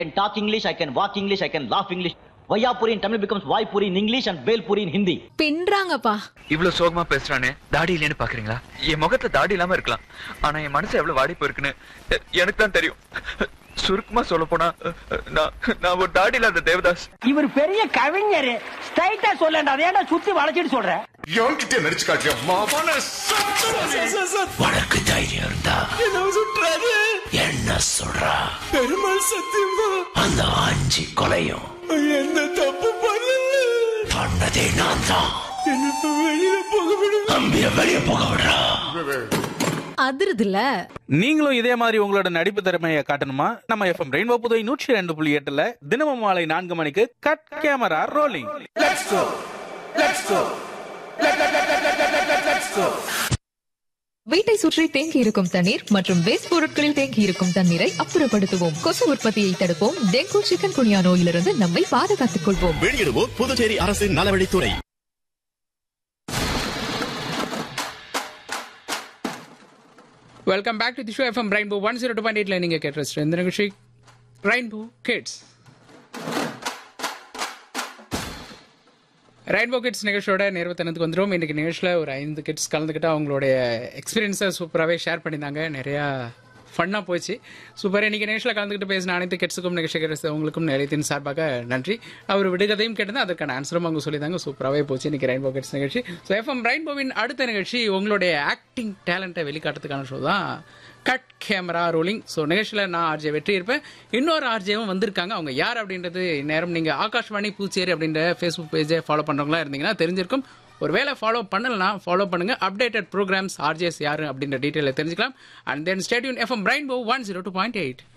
can talk English, I can walk English, I can laugh English. Vayapuri in Tamil becomes Vaipuri in English and Velpuri in Hindi. பின்றாங்கப்பா இவ்வளவு சோகமா பேசுறானே தாடி இல்லைன்னு பாக்குறீங்களா என் முகத்துல தாடி இல்லாம இருக்கலாம் ஆனா என் மனசு எவ்வளவு வாடி போயிருக்குன்னு எ- எனக்கு தான் தெரியும் சுருக்கமா சொல்ல போனா நான் நான் ஒரு தாடி இல்லாத தேவதாஸ் இவர் பெரிய கவிஞர் ஸ்ட்ரைட்டா சொல்லண்டா அதை ஏன்டா சுத்தி வளைச்சிட்டு சொல்ற என்கிட்ட நடிச்சு காட்டியா மாவான உனக்கு தைரியம் இருந்தா என்ன சொல்றா பெருமாள் சத்தியமா அந்த அஞ்சு கொலையும் என்ன தப்பு பண்ணதே நான் தான் வெளியில போக விடு அம்பிய வெளிய போக விடுறா அதிருதுல நீங்களும் இதே மாதிரி உங்களோட நடிப்பு திறமையை காட்டணுமா நம்ம எஃப்எம் ரெயின்போ புதுவை நூற்றி ரெண்டு புள்ளி எட்டுல தினமும் மாலை நான்கு மணிக்கு கட் கேமரா ரோலிங் வீட்டை சுற்றி தேங்கி இருக்கும் தண்ணீர் மற்றும் வேஸ்ட் பொருட்களில் தேங்கி இருக்கும் தண்ணீரை அப்புறப்படுத்துவோம் கொசு உற்பத்தியை தடுப்போம் டெங்கு சிக்கன் குனியா நோயிலிருந்து நம்மை பாதுகாத்துக் கொள்வோம் வெளியிடுவோம் புதுச்சேரி அரசின் நலவழித்துறை welcome back to the show FM rainbow one zero two point எயிட்ல நீங்க கேட்டு இந்த நிகழ்ச்சி ரெயின்போ கிட்ஸ் ரெயின்போ கிட்ஸ் நிகழ்ச்சியோட நிறுவனத்துக்கு வந்துடும் இன்னைக்கு நிகழ்ச்சியில் ஒரு ஐந்து கிட்ஸ் கலந்துக்கிட்டு அவங்களுடைய எக்ஸ்பீரியன்ஸை சூப்பராகவே ஷேர் பண்ணியிருந்தாங்க நிறையா ஃபன்னாக போச்சு சூப்பர் இன்னைக்கு நிகழ்ச்சியில் கலந்துக்கிட்டு பேசின அனைத்து கிட்ஸுக்கும் நிகழ்ச்சி கிடைச்ச உங்களுக்கும் நிலையத்தின் சார்பாக நன்றி அவர் விடுகதையும் கேட்டது அதற்கான ஆன்சரும் அவங்க சொல்லியிருந்தாங்க சூப்பராகவே போச்சு இன்னைக்கு ரெயின்போ கிட்ஸ் நிகழ்ச்சி ஸோ எஃப்எம் ரெயின்போவின் அடுத்த நிகழ்ச்சி உங்களுடைய ஆக்டிங் டேலண்ட்டை வெளிக்காட்டுறதுக்கான ஷோ தான் கட் கேமரா ரோலிங் ஸோ நிகழ்ச்சியில் நான் ஆர்ஜே வெற்றி இருப்பேன் இன்னொரு ஆர்ஜேவும் வந்திருக்காங்க அவங்க யார் அப்படின்றது நேரம் நீங்கள் ஆகாஷ்வாணி பூச்சேரி அப்படின்ற ஃபேஸ்புக் பேஜை ஃபாலோ பண்ணுறவங்களா இருந்தீங்கன்னா தெரிஞ்சிருக்கும் ஒரு வேளை ஃபாலோ பண்ணலனா ஃபாலோ பண்ணுங்க அப்டேட்டட் ப்ரோக்ராம்ஸ் ஆர்ஜேஸ் யாரு அப்படின்ற டீட்டெயிலை தெரிஞ்சுக்கலாம் and then stay tuned FM rainbow one zero two point eight